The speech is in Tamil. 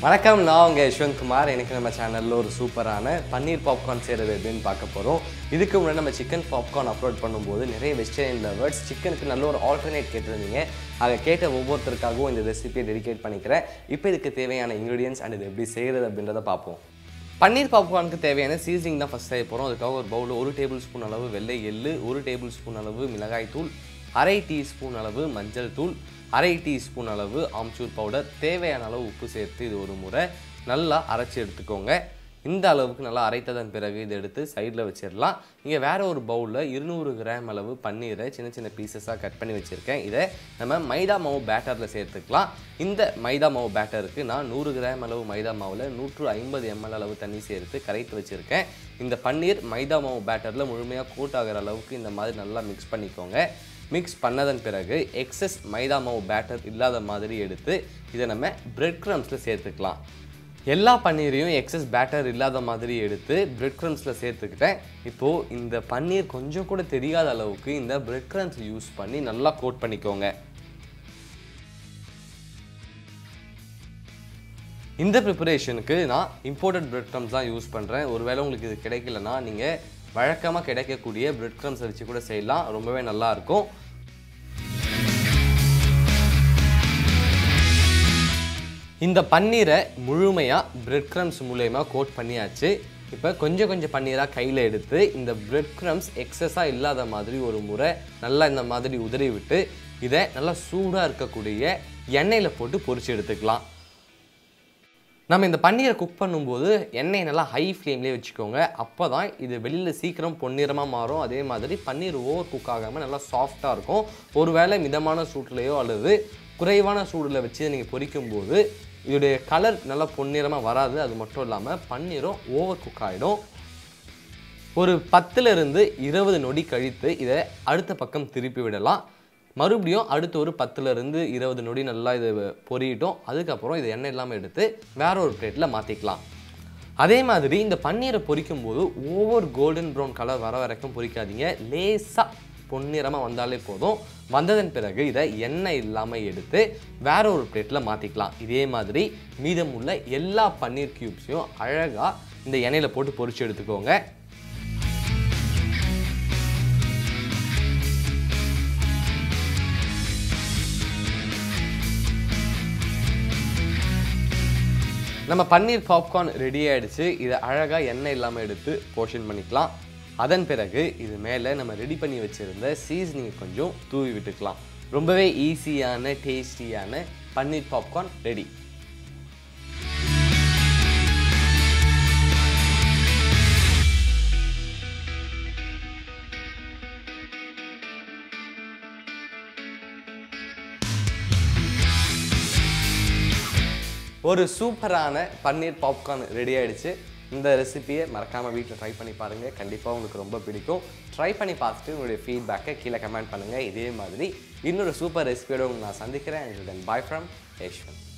வணக்கம் நான் உங்கள் யஷ்வந்த் குமார் எனக்கு நம்ம சேனலில் ஒரு சூப்பரான பன்னீர் பாப்கார்ன் செய்கிறது எப்படின்னு பார்க்க போகிறோம் இதுக்கு முன்னாடி நம்ம சிக்கன் பாப்கார்ன் அப்லோட் பண்ணும்போது நிறைய வெஜிடேரியன் லவர்ஸ் சிக்கனுக்கு நல்ல ஒரு ஆல்டர்னேட் கேட்டிருந்தீங்க அதை கேட்ட ஒவ்வொருத்தருக்காகவும் இந்த ரெசிபியை டெடிகேட் பண்ணிக்கிறேன் இப்போ இதுக்கு தேவையான இன்க்ரீடியன்ஸ் அண்ட் இது எப்படி செய்கிறது அப்படின்றத பார்ப்போம் பன்னீர் பாப்கார்னுக்கு தேவையான சீசனிங் தான் ஃபஸ்ட் செய்ய போகிறோம் அதுக்காக ஒரு பவுலில் ஒரு டேபிள் ஸ்பூன் அளவு வெள்ளை எள்ளு ஒரு டேபிள் ஸ்பூன் அளவு மிளகாய் தூள் அரை டீஸ்பூன் அளவு மஞ்சள் தூள் அரை டீஸ்பூன் அளவு ஆம்ச்சூர் பவுடர் தேவையான அளவு உப்பு சேர்த்து இது ஒரு முறை நல்லா அரைச்சி எடுத்துக்கோங்க இந்த அளவுக்கு நல்லா அரைத்ததன் பிறகு இதை எடுத்து சைடில் வச்சிடலாம் இங்கே வேற ஒரு பவுலில் இருநூறு கிராம் அளவு பன்னீரை சின்ன சின்ன பீசஸாக கட் பண்ணி வச்சுருக்கேன் இதை நம்ம மைதா மாவு பேட்டரில் சேர்த்துக்கலாம் இந்த மைதா மாவு பேட்டருக்கு நான் நூறு கிராம் அளவு மைதா மாவில் நூற்று ஐம்பது எம்எல் அளவு தண்ணி சேர்த்து கரைத்து வச்சுருக்கேன் இந்த பன்னீர் மைதா மாவு பேட்டரில் முழுமையாக கோட் ஆகிற அளவுக்கு இந்த மாதிரி நல்லா மிக்ஸ் பண்ணிக்கோங்க மிக்ஸ் பண்ணதன் பிறகு எக்ஸஸ் மைதா மாவு பேட்டர் இல்லாத மாதிரி எடுத்து இதை நம்ம பிரெட் க்ரம்ஸில் சேர்த்துக்கலாம் எல்லா பன்னீரையும் எக்ஸஸ் பேட்டர் இல்லாத மாதிரி எடுத்து பிரெட் க்ரம்ஸில் சேர்த்துக்கிட்டேன் இப்போது இந்த பன்னீர் கொஞ்சம் கூட தெரியாத அளவுக்கு இந்த பிரெட் க்ரம்ஸ் யூஸ் பண்ணி நல்லா கோட் பண்ணிக்கோங்க இந்த ப்ரிப்பரேஷனுக்கு நான் இம்போர்ட்டட் பிரெட் க்ரம்ஸ் தான் யூஸ் பண்ணுறேன் ஒருவேளை உங்களுக்கு இது கிடைக்கலனா நீங்கள் வழக்கமாக கிடைக்கக்கூடிய பிரெட் க்ரம்ஸ் வச்சு கூட செய்யலாம் ரொம்பவே நல்லா இருக்கும் இந்த பன்னீரை முழுமையாக பிரெட் க்ரம்ஸ் மூலயமா கோட் பண்ணியாச்சு இப்போ கொஞ்சம் கொஞ்சம் பன்னீராக கையில் எடுத்து இந்த பிரெட் க்ரம்ஸ் எக்ஸஸாக இல்லாத மாதிரி ஒரு முறை நல்லா இந்த மாதிரி உதறி விட்டு இதை நல்லா சூடாக இருக்கக்கூடிய எண்ணெயில் போட்டு பொரிச்சு எடுத்துக்கலாம் நம்ம இந்த பன்னீரை குக் பண்ணும்போது எண்ணெயை நல்லா ஹை ஃப்ளேம்லேயே வச்சுக்கோங்க அப்போ தான் இது வெளியில் சீக்கிரம் பொன்னிறமாக மாறும் அதே மாதிரி பன்னீர் ஓவர் குக் ஆகாமல் நல்லா சாஃப்டாக இருக்கும் ஒருவேளை மிதமான சூட்லேயோ அல்லது குறைவான சூடில் வச்சு நீங்கள் பொரிக்கும்போது இதோடைய கலர் நல்லா பொன்னிறமாக வராது அது மட்டும் இல்லாமல் பன்னீரும் ஓவர் குக் ஆகிடும் ஒரு பத்துலேருந்து இருபது நொடி கழித்து இதை அடுத்த பக்கம் திருப்பி விடலாம் மறுபடியும் அடுத்து ஒரு பத்துலேருந்து இருபது நொடி நல்லா இது பொரியட்டும் அதுக்கப்புறம் இது எண்ணெய் இல்லாமல் எடுத்து வேற ஒரு பிளேட்டில் மாற்றிக்கலாம் அதே மாதிரி இந்த பன்னீரை பொரிக்கும் போது ஓவர் கோல்டன் ப்ரௌன் கலர் வர வரைக்கும் பொரிக்காதீங்க லேசாக பொன்னிறமாக வந்தாலே போதும் வந்ததன் பிறகு இதை எண்ணெய் இல்லாமல் எடுத்து வேற ஒரு பிளேட்டில் மாற்றிக்கலாம் இதே மாதிரி மீதமுள்ள எல்லா பன்னீர் க்யூப்ஸையும் அழகாக இந்த எண்ணெயில் போட்டு பொரிச்சு எடுத்துக்கோங்க நம்ம பன்னீர் பாப்கார்ன் ரெடி ஆயிடுச்சு இதை அழகாக எண்ணெய் இல்லாமல் எடுத்து போர்ஷன் பண்ணிக்கலாம் அதன் பிறகு இது மேலே நம்ம ரெடி பண்ணி வச்சுருந்த சீசனிங் கொஞ்சம் தூவி விட்டுக்கலாம் ரொம்பவே ஈஸியான டேஸ்டியான பன்னீர் பாப்கார்ன் ரெடி ஒரு சூப்பரான பன்னீர் பாப்கார்ன் ரெடி ஆயிடுச்சு இந்த ரெசிபியை மறக்காமல் வீட்டில் ட்ரை பண்ணி பாருங்கள் கண்டிப்பாக உங்களுக்கு ரொம்ப பிடிக்கும் ட்ரை பண்ணி பார்த்துட்டு உங்களுடைய ஃபீட்பேக்கை கீழே கமெண்ட் பண்ணுங்கள் இதே மாதிரி இன்னொரு சூப்பர் ரெசிபியோட உங்களை நான் சந்திக்கிறேன் பாய் ஃப்ரம் யஷ்வந்த்